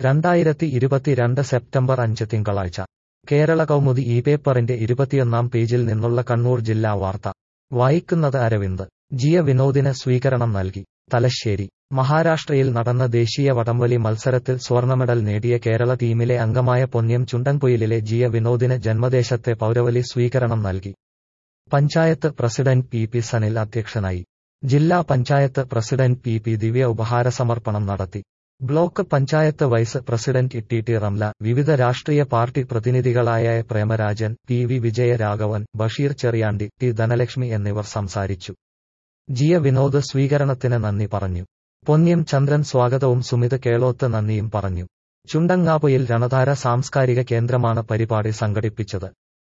രണ്ടായിരത്തി ഇരുപത്തിരണ്ട് സെപ്റ്റംബർ അഞ്ച് തിങ്കളാഴ്ച കേരള കൗമുദി ഈ പേപ്പറിന്റെ ഇരുപത്തിയൊന്നാം പേജിൽ നിന്നുള്ള കണ്ണൂർ ജില്ലാ വാർത്ത വായിക്കുന്നത് അരവിന്ദ് ജിയ വിനോദിന് സ്വീകരണം നൽകി തലശ്ശേരി മഹാരാഷ്ട്രയിൽ നടന്ന ദേശീയ വടംവലി മത്സരത്തിൽ സ്വർണമെഡൽ നേടിയ കേരള ടീമിലെ അംഗമായ പൊന്ന്യം ചുണ്ടൻപൊയിലിലെ ജിയ വിനോദിന് ജന്മദേശത്തെ പൗരവലി സ്വീകരണം നൽകി panchayat president P P Sanil അധ്യക്ഷനായി ജില്ലാ panchayat president P P Divya ഉപഹാരസമർപ്പണം നടത്തി block panchayat vice president T T Ramla വിവിധ രാഷ്ട്രീയ പാർട്ടി പ്രതിനിധികളായ Premarajan P V Vijayaraghavan Basheer Cheriyandi T Dhanalakshmi എന്നിവർ സംസാരിച്ചു ജിയ വിനോദ് സ്വീകരണത്തിന് നന്ദി പറഞ്ഞു പൊന്ന്യം ചന്ദ്രൻ സ്വാഗതവും സുമിത് കേളോത്ത് നന്ദിയും പറഞ്ഞു ചുണ്ടങ്ങാപൊയിൽ രണധാര സാംസ്കാരിക കേന്ദ്രമാണ് പരിപാടി സംഘടിപ്പിച്ചത്